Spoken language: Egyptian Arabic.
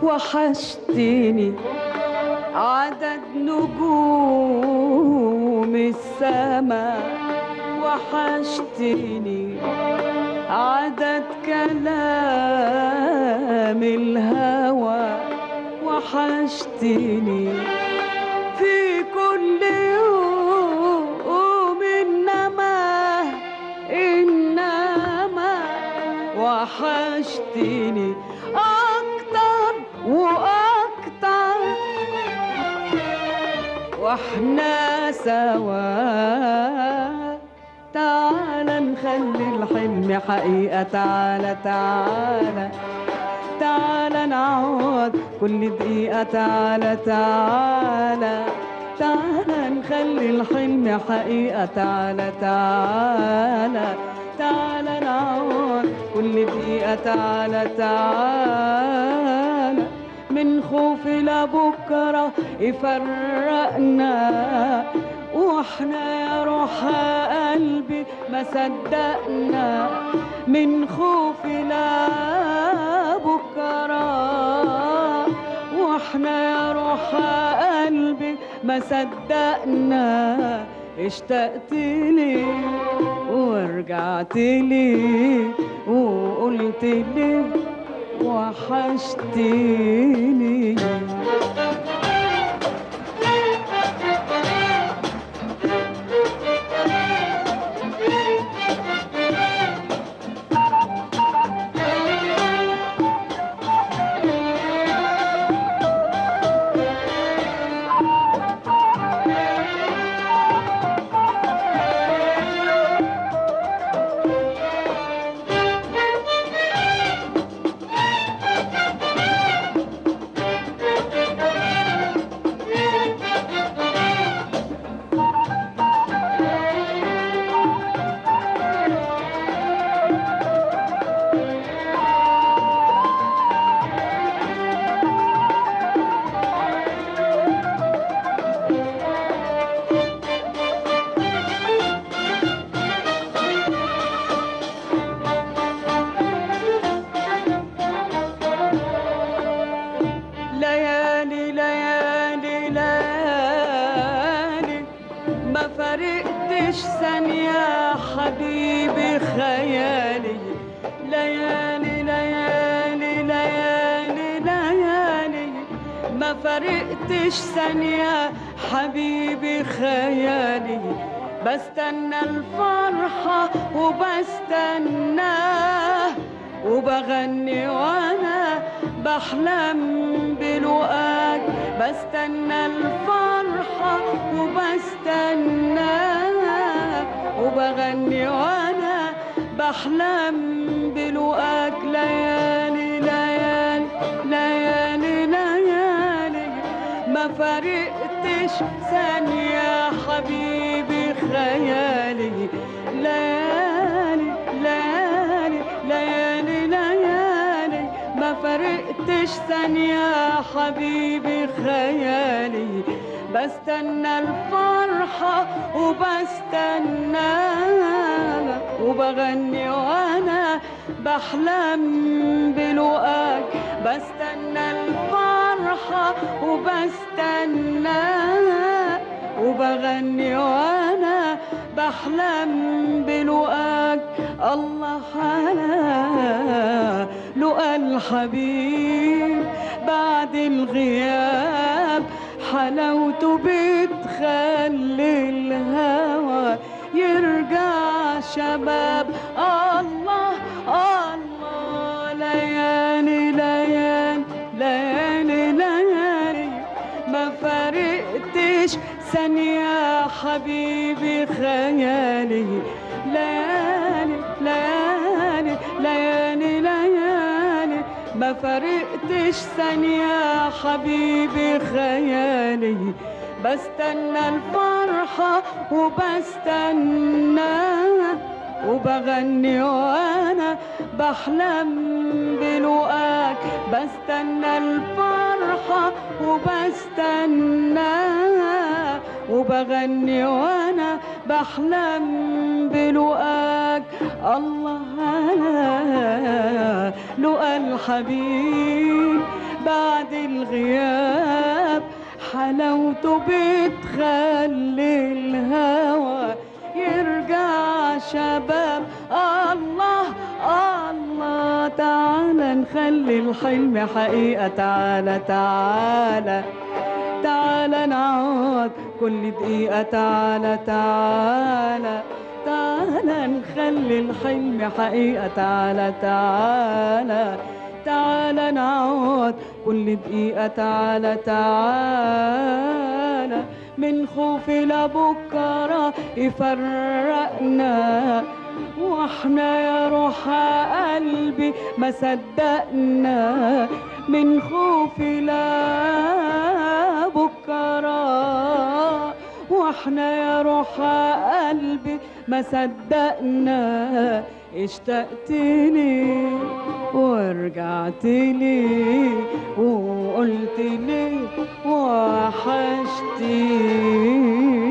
وحشتني عدد نجوم السماء وحشتني عدد كلام الهوى وحشتني في كل يوم إنما إنما وحشتني أكتر وأكتر واحنا سوا تعال نخلي الحلم حقيقة تعالى تعالى تعالى نعود كل دقيقة تعالى تعالى تعالى نخلي الحلم حقيقة تعالى تعالى تعالى نعود كل دقيقة تعالى تعالى من خوف لبكرة يفرقنا واحنا يا روح قلبي ما صدقنا من خوف لبكرة واحنا يا روح قلبي ما صدقنا اشتقت لي ورجعت لي وقلت لي وحشتني ليالي ليالي ليالي ما فرقتش ثانية حبيبي خيالي ليالي ليالي ليالي ليالي ما فرقتش ثانية حبيبي خيالي بستنى الفرحة وبستناه وبغني وانا بحلم بلقاك بستنى الفرحة وبستناك وبغني وانا بحلم بلقاك ليالي ليالي ليالي ليالي ما فرقتش ثانية حبيبي خيالي ليالي ليالي ليالي ليالي ما فرقتش ثانية حبيبي خيالي بستنى الفرحة وبستنى وبغني وانا بحلم بلقاك بستنى الفرحة وبستنى وبغني وانا بحلم بلقاك الله على لقى الحبيب بعد الغياب حلاوته بتخلي الهوى يرجع شباب الله الله ليالي ليالي ليالي ليالي ما فرقتش ثانية حبيبي خيالي ليالي ليالي ليالي ليالي ما فرقتش ثانية حبيبي خيالي بستنى الفرحة وبستنى وبغني وانا بحلم بلقاك بستنى الفرحة وبستنى وبغني وانا بحلم بلقاك الله على لقى الحبيب بعد الغياب حلاوته بتخلي الهوى يرجع شباب الله الله تعالى نخلي الحلم حقيقة تعالى تعالى تعالى نعود كل دقيقة تعالى تعالى تعالى نخلي الحلم حقيقة تعالى تعالى تعالى نعود كل دقيقة تعالى تعالى من خوف لبكرة يفرقنا واحنا يا روح قلبي ما صدقنا من خوف لا بكرة واحنا يا روح قلبي ما صدقنا اشتقت لي ورجعت لي وقلت لي وحشتي